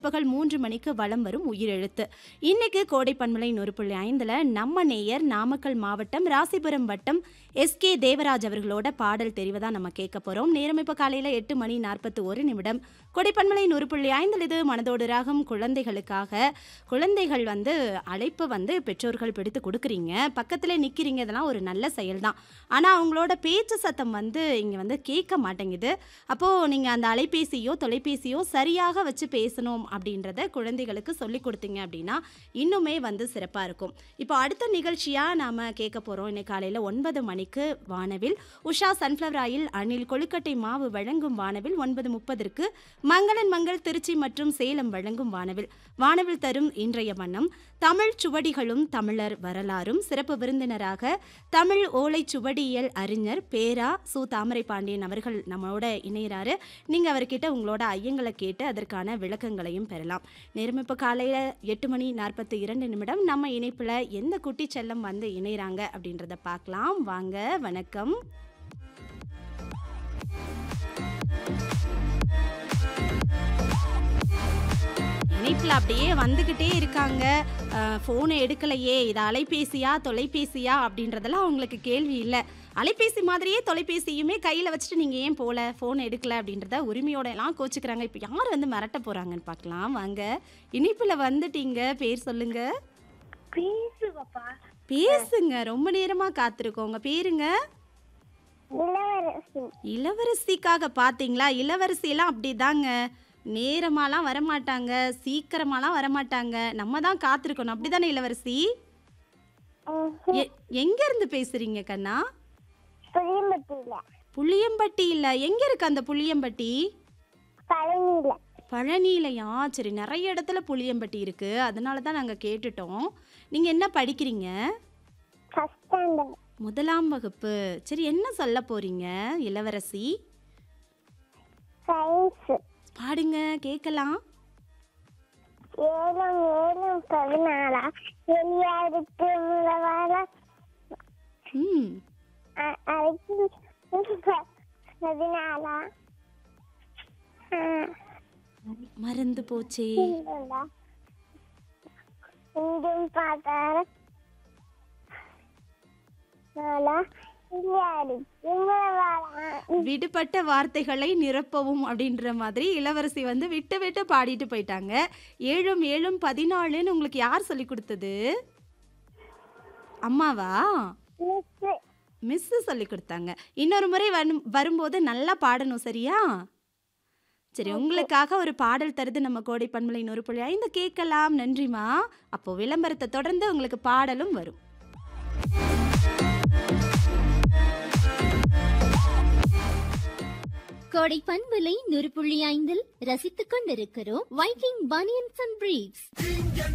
பகல் மூன்று மணிக்கு வலம் வரும் உயிரெழுத்து இன்னைக்கு கோடை பண்பலை நூறு புள்ளி ஐந்துல நம்ம நேயர் நாமக்கல் மாவட்டம் ராசிபுரம் வட்டம் எஸ்கே தேவராஜ் அவர்களோட பாடல் தெரிவதா நம்ம கேட்க போறோம் நேரம் இப்ப காலையில எட்டு மணி நாற்பத்தி ஒரு நிமிடம் கோடை பண்பலை நூறு புள்ளி ஐந்தில் இது மனதோடு ராகம் குழந்தைகளுக்காக குழந்தைகள் வந்து அழைப்பு வந்து பெற்றோர்கள் பிடித்து கொடுக்குறீங்க பக்கத்துல நிக்கிறீங்க இதெல்லாம் ஒரு நல்ல செயல் தான் ஆனா அவங்களோட பேச்சு சத்தம் வந்து இங்க வந்து கேட்க மாட்டேங்குது அப்போ நீங்க அந்த அலைபேசியோ தொலைபேசியோ சரியாக வச்சு பேசணும் அப்படின்றத குழந்தைகளுக்கு சொல்லி கொடுத்தீங்க அப்படின்னா இன்னுமே வந்து சிறப்பா இருக்கும் இப்போ அடுத்த நிகழ்ச்சியா நாம கேட்க போறோம் இன்னைக்கு காலையில ஒன்பது மணிக்கு வானவில் உஷா சன்ஃப்ளவர் ஆயில் அணில் கொழுக்கட்டை மாவு வழங்கும் வானவில் ஒன்பது முப்பதற்கு மங்களன் மங்கள் திருச்சி மற்றும் சேலம் வழங்கும் வானவில் வானவில் தரும் இன்றைய வண்ணம் தமிழ் சுவடிகளும் தமிழர் வரலாறும் சிறப்பு விருந்தினராக தமிழ் ஓலை சுவடியியல் அறிஞர் பேரா சு தாமரை பாண்டியன் அவர்கள் நம்மளோட இணையறாரு நீங்க அவர்கிட்ட உங்களோட ஐயங்களை கேட்டு அதற்கான விளக்கங்களையும் பெறலாம் நேரம் இப்போ காலையில எட்டு மணி நாற்பத்தி இரண்டு நிமிடம் நம்ம இணைப்புல எந்த குட்டி செல்லம் வந்து இணையறாங்க அப்படின்றத பார்க்கலாம் வாங்க வணக்கம் இணைப்பில் அப்படியே வந்துக்கிட்டே இருக்காங்க ஃபோனை எடுக்கலையே இது அலைபேசியா தொலைபேசியா அப்படின்றதெல்லாம் அவங்களுக்கு கேள்வி இல்லை அலைபேசி மாதிரியே தொலைபேசியுமே கையில் வச்சுட்டு நீங்கள் ஏன் போகல ஃபோன் எடுக்கல அப்படின்றத உரிமையோட எல்லாம் கோச்சுக்கிறாங்க இப்போ யார் வந்து மிரட்ட போகிறாங்கன்னு பார்க்கலாம் வாங்க இணைப்பில் வந்துட்டீங்க பேர் சொல்லுங்க பேசு பாப்பா பேசுங்க ரொம்ப நேரமாக காத்திருக்கோம் உங்கள் பேருங்க இளவரசி இளவரசிக்காக பார்த்தீங்களா இளவரசியெல்லாம் அப்படிதாங்க நேரமாலாம் வரமாட்டாங்க சீக்கிரமாலாம் வரமாட்டாங்க நம்ம தான் காத்திருக்கணும் அப்படிதானே இளவரசி எ- எங்க இருந்து பேசுறீங்க கண்ணா புளியம்பட்டியில புளியம்பட்டி இல்ல எங்க இருக்கு அந்த புளியம்பட்டி பழனியில பழனியிலையா சரி நிறைய இடத்துல புளியம்பட்டி இருக்கு அதனால தான் நாங்க கேட்டுட்டோம் நீங்க என்ன படிக்கிறீங்க ஃபர்ஸ்ட் ஸ்டாண்டர்ட் முதலாம் வகுப்பு சரி என்ன சொல்ல போறீங்க இளவரசி சயின்ஸ் பாடுங்க கேட்கலாம் ஏழம் ஏழம் பதினாலா வெளியாருக்கு முதவாளா ம் அரைக்கு பதினாலா மறந்து போச்சே இங்கும் பார்த்தார நாளா வெளியாருக்கு முதவாளா விடுபட்ட வார்த்தைகளை நிரப்பவும் அப்படின்ற மாதிரி இளவரசி வந்து விட்டு விட்டு பாடிட்டு போயிட்டாங்க ஏழும் ஏழும் பதினாலுன்னு உங்களுக்கு யார் சொல்லி கொடுத்தது அம்மாவா மிஸ் மிஸ்ஸு சொல்லி கொடுத்தாங்க இன்னொரு முறை வரும் வரும்போது நல்லா பாடணும் சரியா சரி உங்களுக்காக ஒரு பாடல் தருது நம்ம கோடை பண்பலை நூறு புள்ளி ஐந்து கேட்கலாம் நன்றிமா அப்போ விளம்பரத்தை தொடர்ந்து உங்களுக்கு பாடலும் வரும் கோடை பண்பலை நூறு புள்ளி ஐந்தில் ரசித்துக் கொண்டிருக்கிறோம் வைக்கிங் பனியன்ஸ் அண்ட் பிரீவ்ஸ்